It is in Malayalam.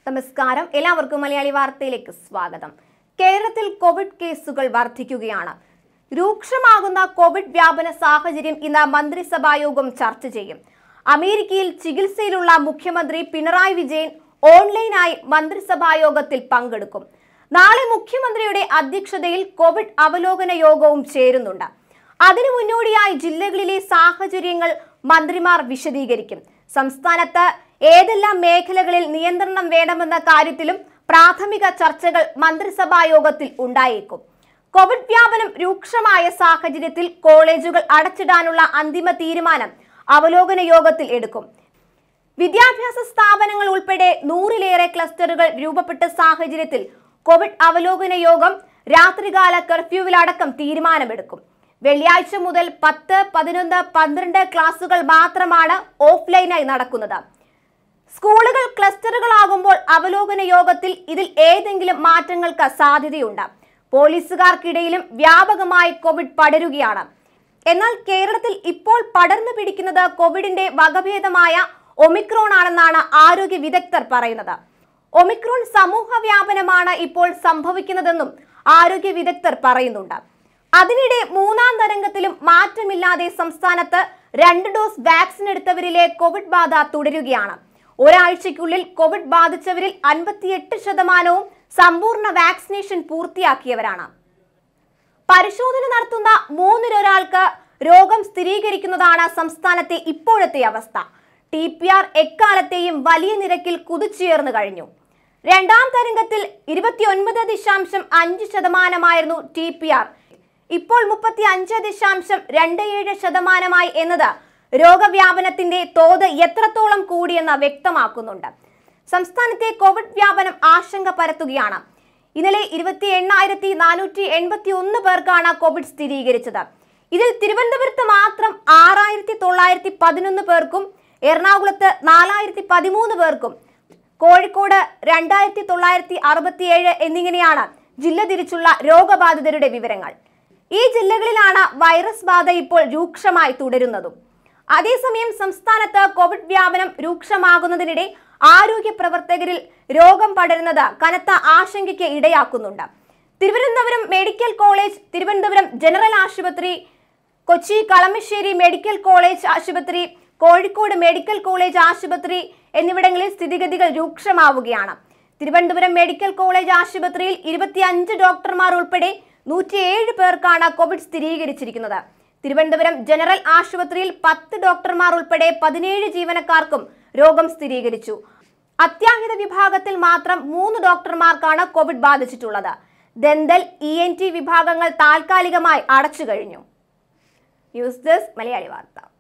നമസ്കാരം എല്ലാവർക്കും മലയാളി വാർത്തയിലേക്ക് സ്വാഗതം കേരളത്തിൽ കോവിഡ് കേസുകൾ വർദ്ധിക്കുകയാണ് രൂക്ഷമാകുന്ന കോവിഡ് വ്യാപന സാഹചര്യം ഇന്ന് മന്ത്രിസഭാ യോഗം ചർച്ച ചെയ്യും അമേരിക്കയിൽ ചികിത്സയിലുള്ള മുഖ്യമന്ത്രി പിണറായി വിജയൻ ഓൺലൈനായി മന്ത്രിസഭാ യോഗത്തിൽ പങ്കെടുക്കും നാളെ മുഖ്യമന്ത്രിയുടെ അധ്യക്ഷതയിൽ കോവിഡ് അവലോകന യോഗവും ചേരുന്നുണ്ട് അതിനു മുന്നോടിയായി ജില്ലകളിലെ സാഹചര്യങ്ങൾ മന്ത്രിമാർ വിശദീകരിക്കും സംസ്ഥാനത്ത് ഏതെല്ലാം മേഖലകളിൽ നിയന്ത്രണം വേണമെന്ന കാര്യത്തിലും പ്രാഥമിക ചർച്ചകൾ മന്ത്രിസഭാ യോഗത്തിൽ ഉണ്ടായേക്കും കോവിഡ് വ്യാപനം രൂക്ഷമായ സാഹചര്യത്തിൽ കോളേജുകൾ അടച്ചിടാനുള്ള അന്തിമ തീരുമാനം അവലോകന യോഗത്തിൽ എടുക്കും വിദ്യാഭ്യാസ സ്ഥാപനങ്ങൾ ഉൾപ്പെടെ നൂറിലേറെ ക്ലസ്റ്ററുകൾ രൂപപ്പെട്ട സാഹചര്യത്തിൽ കോവിഡ് അവലോകന യോഗം രാത്രികാല കർഫ്യൂവിലടക്കം തീരുമാനമെടുക്കും വെള്ളിയാഴ്ച മുതൽ പത്ത് പതിനൊന്ന് പന്ത്രണ്ട് ക്ലാസുകൾ മാത്രമാണ് ഓഫ്ലൈനായി നടക്കുന്നത് സ്കൂളുകൾ ക്ലസ്റ്ററുകളാകുമ്പോൾ അവലോകന യോഗത്തിൽ ഇതിൽ ഏതെങ്കിലും മാറ്റങ്ങൾക്ക് സാധ്യതയുണ്ട് പോലീസുകാർക്കിടയിലും വ്യാപകമായി കോവിഡ് പടരുകയാണ് എന്നാൽ കേരളത്തിൽ ഇപ്പോൾ പടർന്നു പിടിക്കുന്നത് കോവിഡിന്റെ വകഭേദമായ ഒമിക്രോൺ ആണെന്നാണ് ആരോഗ്യ വിദഗ്ധർ പറയുന്നത് ഒമിക്രോൺ സമൂഹ വ്യാപനമാണ് ഇപ്പോൾ സംഭവിക്കുന്നതെന്നും ആരോഗ്യ വിദഗ്ധർ പറയുന്നുണ്ട് അതിനിടെ മൂന്നാം തരംഗത്തിലും മാറ്റമില്ലാതെ സംസ്ഥാനത്ത് രണ്ട് ഡോസ് വാക്സിൻ എടുത്തവരിലെ കോവിഡ് ബാധ തുടരുകയാണ് ഒരാഴ്ചയ്ക്കുള്ളിൽ കോവിഡ് ബാധിച്ചവരിൽ അൻപത്തിയെട്ട് ശതമാനവും സമ്പൂർണ്ണ വാക്സിനേഷൻ പൂർത്തിയാക്കിയവരാണ് പരിശോധന നടത്തുന്ന മൂന്നിലൊരാൾക്ക് രോഗം സ്ഥിരീകരിക്കുന്നതാണ് സംസ്ഥാനത്തെ ഇപ്പോഴത്തെ അവസ്ഥ ടി പി ആർ എക്കാലത്തെയും വലിയ നിരക്കിൽ കുതിച്ചുയർന്നു കഴിഞ്ഞു രണ്ടാം തരംഗത്തിൽ ഇരുപത്തിയൊൻപത് ദശാംശം അഞ്ച് ശതമാനമായിരുന്നു ടി പി ആർ ഇപ്പോൾ മുപ്പത്തി അഞ്ച് ദശാംശം രണ്ട് ഏഴ് ശതമാനമായി എന്നത് രോഗവ്യാപനത്തിന്റെ തോത് എത്രത്തോളം കൂടിയെന്ന് വ്യക്തമാക്കുന്നുണ്ട് സംസ്ഥാനത്തെ കോവിഡ് വ്യാപനം ആശങ്ക പരത്തുകയാണ് ഇന്നലെ ഇരുപത്തി എണ്ണായിരത്തി നാനൂറ്റി എൺപത്തി ഒന്ന് പേർക്കാണ് കോവിഡ് സ്ഥിരീകരിച്ചത് ഇതിൽ തിരുവനന്തപുരത്ത് മാത്രം ആറായിരത്തി തൊള്ളായിരത്തി പതിനൊന്ന് പേർക്കും എറണാകുളത്ത് നാലായിരത്തി പതിമൂന്ന് പേർക്കും കോഴിക്കോട് രണ്ടായിരത്തി തൊള്ളായിരത്തി അറുപത്തിയേഴ് എന്നിങ്ങനെയാണ് ജില്ല തിരിച്ചുള്ള രോഗബാധിതരുടെ വിവരങ്ങൾ ഈ ജില്ലകളിലാണ് വൈറസ് ബാധ ഇപ്പോൾ രൂക്ഷമായി തുടരുന്നതും അതേസമയം സംസ്ഥാനത്ത് കോവിഡ് വ്യാപനം രൂക്ഷമാകുന്നതിനിടെ ആരോഗ്യ പ്രവർത്തകരിൽ രോഗം പടരുന്നത് കനത്ത ആശങ്കയ്ക്ക് ഇടയാക്കുന്നുണ്ട് Thiruvananthapuram medical college Thiruvananthapuram general ആശുപത്രി കൊച്ചി കളമശ്ശേരി മെഡിക്കൽ കോളേജ് ആശുപത്രി കോഴിക്കോട് മെഡിക്കൽ കോളേജ് ആശുപത്രി എന്നിവിടങ്ങളിൽ സ്ഥിതിഗതികൾ രൂക്ഷമാവുകയാണ് തിരുവനന്തപുരം മെഡിക്കൽ കോളേജ് ആശുപത്രിയിൽ ഇരുപത്തിയഞ്ച് ഡോക്ടർമാർ ഉൾപ്പെടെ നൂറ്റിയേഴ് പേർക്കാണ് കോവിഡ് സ്ഥിരീകരിച്ചിരിക്കുന്നത് തിരുവനന്തപുരം ജനറൽ ആശുപത്രിയിൽ പത്ത് ഡോക്ടർമാർ ഉൾപ്പെടെ പതിനേഴ് ജീവനക്കാർക്കും രോഗം സ്ഥിരീകരിച്ചു അത്യാഹിത വിഭാഗത്തിൽ മാത്രം മൂന്ന് ഡോക്ടർമാർക്കാണ് കോവിഡ് ബാധിച്ചിട്ടുള്ളത് ദന്തൽ ഇ എൻ ടി വിഭാഗങ്ങൾ താൽക്കാലികമായി അടച്ചു കഴിഞ്ഞു ന്യൂസ് ഡെസ്ക് മലയാളി വാർത്ത